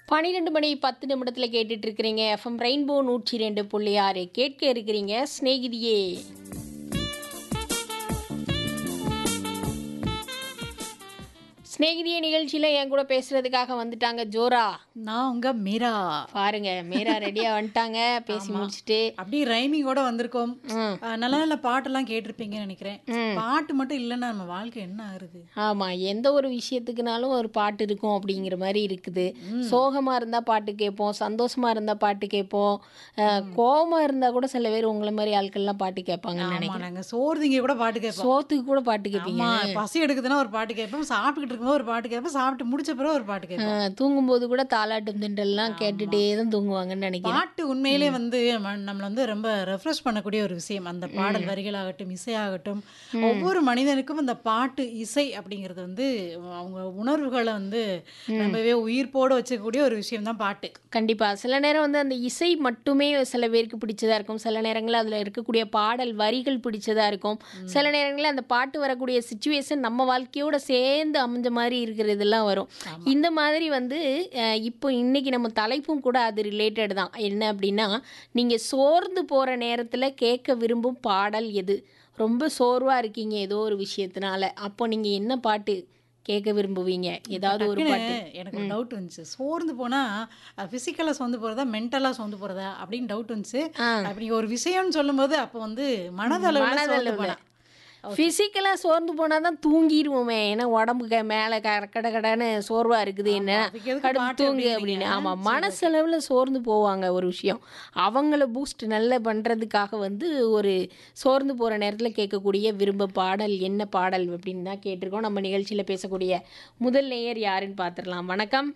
பன்னிரெண்டு மணி பத்து நிமிடத்தில் கேட்டுட்டு இருக்கிறீங்க எஃப்எம் ரெயின்போ நூற்றி ரெண்டு புள்ளி ஆறு கேட்க இருக்கிறீங்க சிநேகிதியே சிநேகிதியே நிகழ்ச்சியில் என் கூட பேசுறதுக்காக வந்துட்டாங்க ஜோரா நான் உங்க மீரா பாருங்க மீரா ரெடியாக வந்துட்டாங்க பேசி முடிச்சுட்டு அப்படியே ரைமிங்கோட வந்திருக்கோம் ம். ஆ, நல்ல நல்ல பாட்டெல்லாம் கேட்டிருப்பீங்கன்னு நினைக்கிறேன் பாட்டு மட்டும் இல்லைன்னா நம்ம வாழ்க்கை என்ன ஆகுது ஆமாம் எந்த ஒரு விஷயத்துக்குனாலும் ஒரு பாட்டு இருக்கும் அப்படிங்கிற மாதிரி இருக்குது சோகமாக இருந்தால் பாட்டு கேட்போம் சந்தோஷமாக இருந்தால் பாட்டு கேட்போம் கோபமாக இருந்தால் கூட சில பேர் உங்களை மாதிரி ஆட்கள்லாம் பாட்டு கேட்பாங்கன்னு ஆமா நினைக்கிறேன் நாங்க சோறுதிங்க கூட பாட்டு கேட்போம் சோத்துக்கு கூட பாட்டு கேட்பீங்க ஆமா பசி எடுக்குதுன்னா ஒரு பாட்டு கேட்போம் சாப்பிட்டுக்கிட்டு இருக்கும்போது ஒரு பாட்டு கேட்போம் சாப்பிட்டு முடிச்ச பிறகு ஒரு பாட்டு கேட்போம் ஆ, தூங்கும்போது கூட தாலாட்டும் திண்டல்லாம் கேட்டுட்டே தான் தூங்குவாங்கன்னு நினைக்கிறேன் பாட்டு உண்மையிலே வந்து ம- நம்மள வந்து ரொம்ப ரெஃப்ரெஷ் பண்ணக்கூடிய ஒரு விஷயம் அந்த பாடல் வரிகளாகட்டும் இசையாகட்டும் ஒவ்வொரு மனிதனுக்கும் அந்த பாட்டு இசை அப்படிங்கிறது வந்து அவங்க உணர்வுகளை வந்து ரொம்பவே உயிர்ப்போட வச்சுக்கக்கூடிய ஒரு விஷயம் தான் பாட்டு கண்டிப்பாக சில நேரம் வந்து அந்த இசை மட்டுமே சில பேருக்கு பிடிச்சதா இருக்கும் சில நேரங்களில் அதில் இருக்கக்கூடிய பாடல் வரிகள் பிடிச்சதா இருக்கும் சில நேரங்களில் அந்த பாட்டு வரக்கூடிய சுச்சுவேஷன் நம்ம வாழ்க்கையோட சேர்ந்து அமைஞ்ச மாதிரி இருக்கிறதெல்லாம் வரும் இந்த மாதிரி வந்து அஹ், இப்போ இன்னைக்கு நம்ம தலைப்பும் கூட அது ரிலேட்டட் தான் என்ன அப்படின்னா நீங்கள் சோர்ந்து போகிற நேரத்தில் கேட்க விரும்பும் பாடல் எது ரொம்ப சோர்வாக இருக்கீங்க ஏதோ ஒரு விஷயத்தினால அப்போ நீங்கள் என்ன பாட்டு கேட்க விரும்புவீங்க ஏதாவது ஒரு டக்குனு பாட்டு எனக்கு ஒரு டவுட் வந்துச்சு சோர்ந்து போனா ஃபிசிக்கலாக சோர்ந்து போறதா மென்டலாக சோர்ந்து போறதா அப்படின்னு டவுட் வந்துச்சு ஆ. அப்படி ஒரு விஷயம்னு சொல்லும்போது அப்போ வந்து மனதளவில் சோர்ந்து மனதளவுல. போனா ஃபிசிக்கலாக சோர்ந்து போனால் தான் தூங்கிடுவோமே ஏன்னா உடம்புக்கு மேலே க கட கடன்னு சோர்வாக இருக்குது என்ன அதுக்கு எதுக்கு கடுப்பு பாட்டு தூங்கு அப்படின்னீங்க? அப்படின்னு ஆமாம் சரி, மனசளவில் சோர்ந்து போவாங்க ஒரு விஷயம் அவங்கள பூஸ்ட் நல்லா பண்ணுறதுக்காக வந்து ஒரு சோர்ந்து போகிற நேரத்தில் கேட்கக்கூடிய விரும்ப பாடல் என்ன பாடல் அப்படின்னு தான் கேட்டிருக்கோம் நம்ம நிகழ்ச்சியில் பேசக்கூடிய முதல் நேயர் யாருன்னு பார்த்துடலாம் வணக்கம்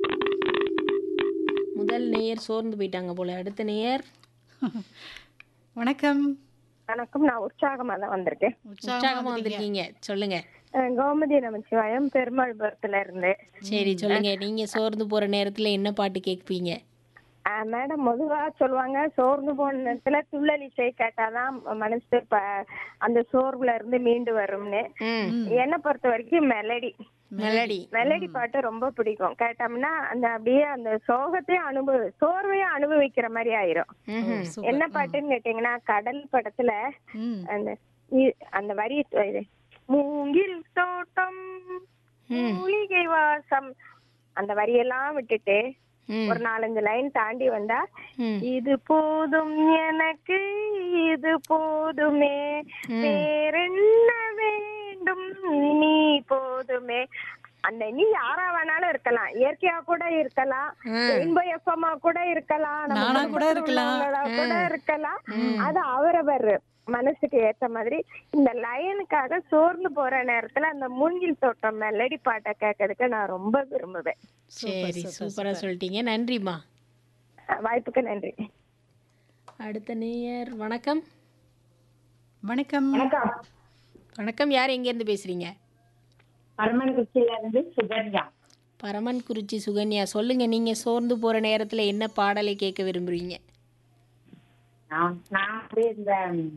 முதல் நேயர் சோர்ந்து போயிட்டாங்க போல அடுத்த நேயர் வணக்கம் வணக்கம் நான் உற்சாகமா தான் வந்திருக்கேன் உற்சாகமாக வந்திருக்கீங்க சொல்லுங்க அஹ் கோமதி நமச்சிவாயம் பெருமாள்புரத்துல இருந்து சரி சொல்லுங்க நீங்க சோர்ந்து போற நேரத்துல என்ன பாட்டு கேட்பீங்க அஹ் மேடம் பொதுவா சொல்லுவாங்க சோர்ந்து போன நேரத்துல துள்ளல் இசை கேட்டாதான் மனசு ப- அந்த சோர்வுல இருந்து மீண்டு வரும்னு என்னை பொறுத்த வரைக்கும் மெலடி மெலடி மெலடி பாட்டு ரொம்ப பிடிக்கும் கேட்டோம்னா அந்த அப்படியே அந்த சோகத்தையும் அனுபவி சோர்வையும் அனுபவிக்கிற மாதிரி ஆயிரும் சூப்பர். என்ன பாட்டுன்னு கேட்டீங்கன்னா கடல் படத்துல ம். அந்த இ- அந்த வரி இது மூங்கில் தோட்டம் மூலிகை வாசம் அந்த வரியெல்லாம் விட்டுட்டு ம். ஒரு நாலஞ்சு லைன் தாண்டி வந்தா ம். இது போதும் எனக்கு இது போதுமே வேறென்ன வேண்டும் நீ போதுமே அந்த நீ யாரா வேணாலும் இருக்கலாம் இயற்கையா கூட இருக்கலாம் இன்ப எஃப்எம்மா கூட இருக்கலாம் நம்ம நானா கூட குடும்பத்துல இருக்கலாம். உள்ளவங்களா கூட இருக்கலாம் அது அவரவர் மனசுக்கு ஏத்த மாதிரி இந்த லயனுக்காக சோர்ந்து போற நேரத்துல அந்த மூங்கில் தோட்டம் மெலடி பாட்டை கேட்கறதுக்கு நான் ரொம்ப விரும்புவேன் சரி சூப்பரா சொல்லிட்டீங்க நன்றிம்மா அஹ் வாய்ப்புக்கு நன்றி அடுத்த நேயர் வணக்கம் வணக்கம் வணக்கம் யார் எங்க இருந்து பேசுறீங்க பரமன்குச்சியில இருந்து சுகன்யா பரமன் குறிச்சி சுகன்யா சொல்லுங்க நீங்க சோர்ந்து போற நேரத்துல என்ன பாடலை கேட்க விரும்புறீங்க நான் நான் வந்து இந்த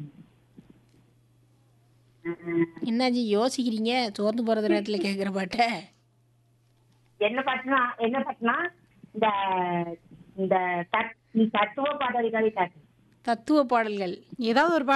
ம், என்னாச்சு யோசிக்கிறீங்க சோர்ந்து போற நேரத்துல கேட்குற பாட்டை என்ன பாட்டுனா என்ன பாட்டுனா இந்த இந்த தத்- தத்துவ பாடல்கள் கேட்டு தத்துவ பாடல்கள் ஏதாவது ஒரு